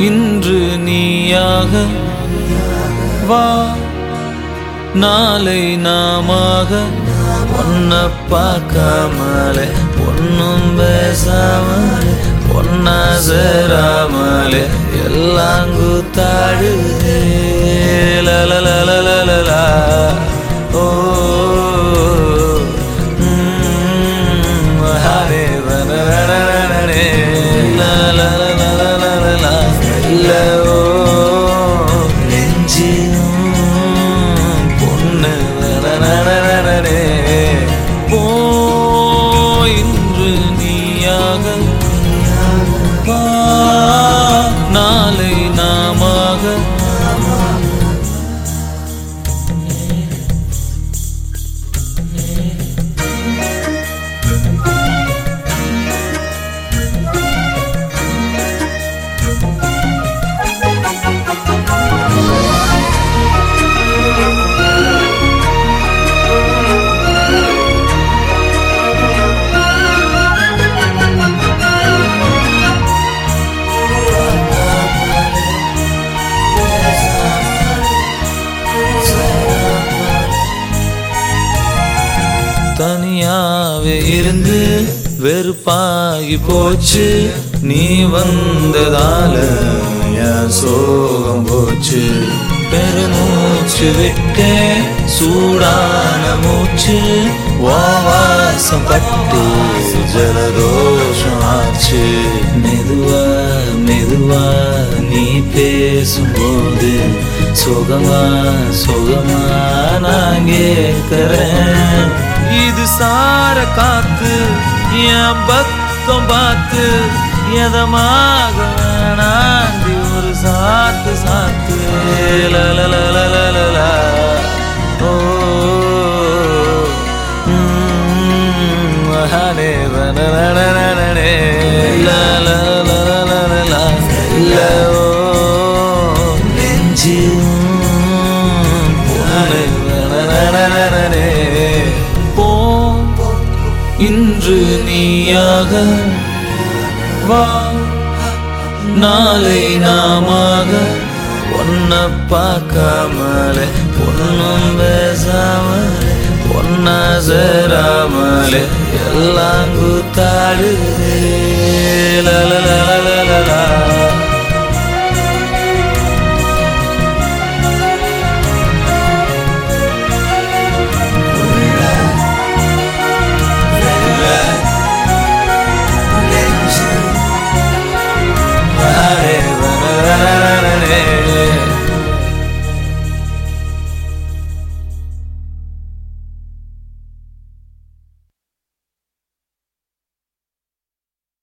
இன்று நீயாக வா நாளை நாமாக ஒன்ன பார்க்காமலே ஒன்னும் பேசாமலே ஒன்னா சேராமலே எல்லாம் கூத்தாடுதே லலலலலலலா. ஓ ம், ஹரே வனரணரணே. லலலலலலலா. இல்ல, ஓ, நெஞ்சிலும் பொண்ணு வனரணரணே. போ இன்று நீயாக வா, நாளை நாமாக தனியாவே இருந்து வெறுப்பாகி போச்சு நீ வந்ததால என் சோகம் போச்சு பெருமூச்சு விட்டே சூடான மூச்சு வாசம் பட்டு ஜலதோஷம் ஆச்சு மெதுவா மெதுவா நீ பேசும்போது சுகமா சுகமா நான் கேட்கிறேன் இது சார காத்து என் பக்கம் பார்த்து எதமாக வேணாண்டி ஒரு சாத்து சாத்து லலலலலலலா. ஓ ம், மகானே வனரணரணே. லலலலலலலா. இல்ல, ஓ நெஞ்சிலும் பொண்ணு வனரணரணே. போ இன்று நீயாக வா நாளை நாமாக ஒன்ன பார்க்காமலே ஒன்னும் பேசாமலே ஒன்னா சேராமலே எல்லாம் கூத்தாடுதே லலலலலலா.